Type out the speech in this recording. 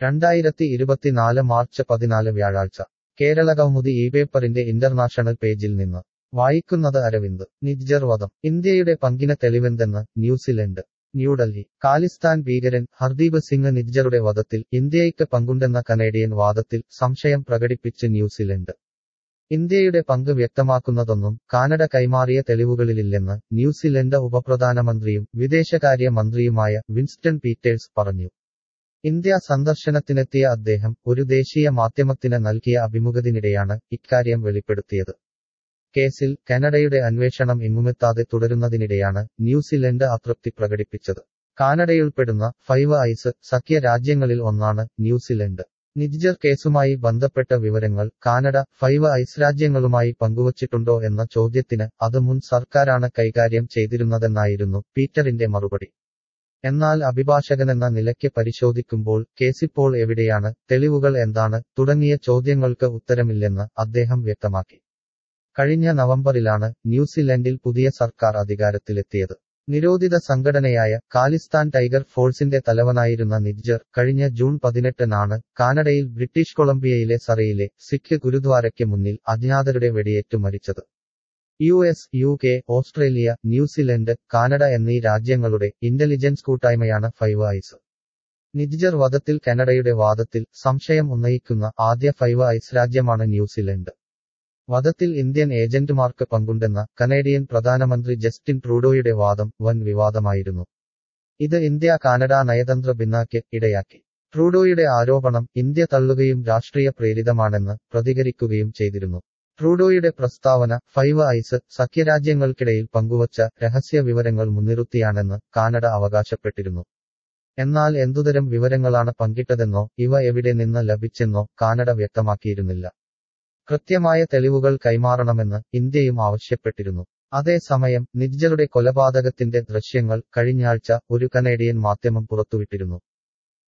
രണ്ടായിരത്തി ഇരുപത്തിനാല് മാർച്ച് പതിനാല് വ്യാഴാഴ്ച കേരളകൗമുദി ഈ പേപ്പറിന്റെ ഇന്റർനാഷണൽ പേജിൽ നിന്ന് വായിക്കുന്നത് അരവിന്ദ് നിജ്ജർ വധം ഇന്ത്യയുടെ പങ്കിന് തെളിവെന്തെന്ന് ന്യൂസിലൻഡ് ന്യൂഡൽഹി ഖാലിസ്ഥാൻ ഭീകരൻ ഹർദീപ് സിംഗ് നിജ്ജറുടെ വധത്തിൽ ഇന്ത്യയ്ക്ക് പങ്കുണ്ടെന്ന കനേഡിയൻ വാദത്തിൽ സംശയം പ്രകടിപ്പിച്ച് ന്യൂസിലൻഡ് ഇന്ത്യയുടെ പങ്ക് വ്യക്തമാക്കുന്നതൊന്നും കാനഡ കൈമാറിയ തെളിവുകളിലില്ലെന്ന് ന്യൂസിലൻഡ് ഉപപ്രധാനമന്ത്രിയും വിദേശകാര്യ മന്ത്രിയുമായ വിൻസ്റ്റൺ പീറ്റേഴ്സ് പറഞ്ഞു ഇന്ത്യ സന്ദർശനത്തിനെത്തിയ അദ്ദേഹം ഒരു ദേശീയ മാധ്യമത്തിന് നൽകിയ അഭിമുഖത്തിനിടെയാണ് ഇക്കാര്യം വെളിപ്പെടുത്തിയത് കേസിൽ കാനഡയുടെ അന്വേഷണം എങ്ങുമെത്താതെ തുടരുന്നതിനിടെയാണ് ന്യൂസിലൻഡ് അതൃപ്തി പ്രകടിപ്പിച്ചത് കാനഡയുൾപ്പെടുന്ന ഫൈവ് ഐസ് സഖ്യ രാജ്യങ്ങളിൽ ഒന്നാണ് ന്യൂസിലൻഡ് നിജ്ജർ കേസുമായി ബന്ധപ്പെട്ട വിവരങ്ങൾ കാനഡ ഫൈവ് ഐസ് രാജ്യങ്ങളുമായി പങ്കുവച്ചിട്ടുണ്ടോ എന്ന ചോദ്യത്തിന് അത് മുൻ സർക്കാരാണ് കൈകാര്യം ചെയ്തിരുന്നതെന്നായിരുന്നു പീറ്ററിന്റെ മറുപടി എന്നാൽ അഭിഭാഷകനെന്ന നിലയ്ക്ക് പരിശോധിക്കുമ്പോൾ കേസിപ്പോൾ എവിടെയാണ് തെളിവുകൾ എന്താണ് തുടങ്ങിയ ചോദ്യങ്ങൾക്ക് ഉത്തരമില്ലെന്ന് അദ്ദേഹം വ്യക്തമാക്കി കഴിഞ്ഞ നവംബറിലാണ് ന്യൂസിലൻഡിൽ പുതിയ സർക്കാർ അധികാരത്തിലെത്തിയത് നിരോധിത സംഘടനയായ ഖാലിസ്ഥാൻ ടൈഗർ ഫോഴ്സിന്റെ തലവനായിരുന്ന നിജ്ജർ കഴിഞ്ഞ ജൂൺ പതിനെട്ടിനാണ് കാനഡയിൽ ബ്രിട്ടീഷ് കൊളംബിയയിലെ സറയിലെ സിഖ് ഗുരുദ്വാരയ്ക്ക് മുന്നിൽ അജ്ഞാതരുടെ വെടിയേറ്റു മരിച്ചത് U S U K Australia New Zealand Canada എന്നീ രാജ്യങ്ങളുടെ ഇന്റലിജൻസ് കൂട്ടായ്മയാണ് ഫൈവ് ഐസ് നിജ്ജർ വധത്തിൽ കാനഡയുടെ വാദത്തിൽ സംശയം ഉന്നയിക്കുന്ന ആദ്യ ഫൈവ് ഐസ് രാജ്യമാണ് ന്യൂസിലൻഡ് വധത്തിൽ ഇന്ത്യൻ ഏജന്റുമാർക്ക് പങ്കുണ്ടെന്ന കനേഡിയൻ പ്രധാനമന്ത്രി ജസ്റ്റിൻ ട്രൂഡോയുടെ വാദം വൻ വിവാദമായിരുന്നു ഇത് ഇന്ത്യ കാനഡ നയതന്ത്ര ഭിന്നാക്ക് ഇടയാക്കി ട്രൂഡോയുടെ ആരോപണം ഇന്ത്യ തള്ളുകയും രാഷ്ട്രീയ പ്രേരിതമാണെന്ന് പ്രതികരിക്കുകയും ചെയ്തിരുന്നു ട്രൂഡോയുടെ പ്രസ്താവന ഫൈവ് ഐസ് സഖ്യരാജ്യങ്ങൾക്കിടയിൽ പങ്കുവച്ച രഹസ്യ വിവരങ്ങൾ മുൻനിർത്തിയാണെന്ന് കാനഡ അവകാശപ്പെട്ടിരുന്നു എന്നാൽ എന്തുതരം വിവരങ്ങളാണ് പങ്കിട്ടതെന്നോ ഇവ എവിടെ നിന്ന് ലഭിച്ചെന്നോ കാനഡ വ്യക്തമാക്കിയിരുന്നില്ല കൃത്യമായ തെളിവുകൾ കൈമാറണമെന്ന് ഇന്ത്യയും ആവശ്യപ്പെട്ടിരുന്നു അതേസമയം നിജ്ജറുടെ കൊലപാതകത്തിന്റെ ദൃശ്യങ്ങൾ കഴിഞ്ഞയാഴ്ച ഒരു കനേഡിയൻ മാധ്യമം പുറത്തുവിട്ടിരുന്നു